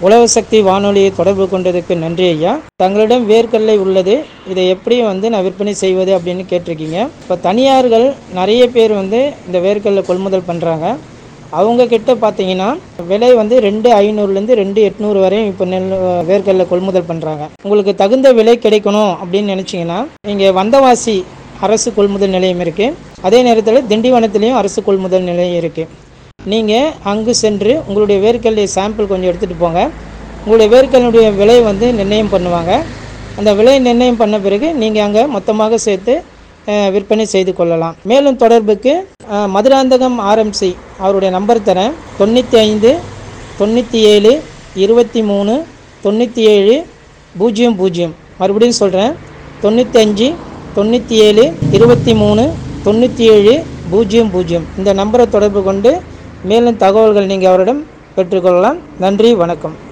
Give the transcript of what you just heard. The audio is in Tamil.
உழவு சக்தி வானொலியை தொடர்பு கொண்டதுக்கு நன்றி ஐயா தங்களிடம் வேர்க்கடலை உள்ளது இதை எப்படி வந்து நான் விற்பனை செய்வது அப்படின்னு கேட்டிருக்கீங்க இப்போ தனியார்கள் நிறைய பேர் வந்து இந்த வேர்க்கடலை கொள்முதல் பண்ணுறாங்க அவங்க கிட்ட பார்த்தீங்கன்னா விலை வந்து ரெண்டு ஐநூறுலேருந்து ரெண்டு எட்நூறு வரையும் இப்போ நெல் வேர்க்கடலை கொள்முதல் பண்ணுறாங்க உங்களுக்கு தகுந்த விலை கிடைக்கணும் அப்படின்னு நினச்சிங்கன்னா இங்கே வந்தவாசி அரசு கொள்முதல் நிலையம் இருக்குது அதே நேரத்தில் திண்டிவனத்துலேயும் அரசு கொள்முதல் நிலையம் இருக்குது நீங்கள் அங்கு சென்று உங்களுடைய வேர்க்கடலை சாம்பிள் கொஞ்சம் எடுத்துகிட்டு போங்க உங்களுடைய வேர்க்கடலுடைய விலை வந்து நிர்ணயம் பண்ணுவாங்க அந்த விலை நிர்ணயம் பண்ண பிறகு நீங்கள் அங்கே மொத்தமாக சேர்த்து அஹ், விற்பனை செய்து கொள்ளலாம் மேலும் தொடர்புக்கு அஹ், மதுராந்தகம் ஆர்எம்சி அவருடைய நம்பர் தரேன் தொண்ணூற்றி ஐந்து தொண்ணூற்றி ஏழு இருபத்தி மூணு தொண்ணூற்றி ஏழு பூஜ்ஜியம் பூஜ்ஜியம் மறுபடியும் சொல்கிறேன் தொண்ணூற்றி அஞ்சு தொண்ணூற்றி ஏழு இருபத்தி மூணு தொண்ணூற்றி ஏழு பூஜ்ஜியம் பூஜ்ஜியம் இந்த நம்பரை தொடர்பு கொண்டு மேலும் தகவல்கள் நீங்கள் அவரிடம் பெற்றுக்கொள்ளலாம் நன்றி வணக்கம்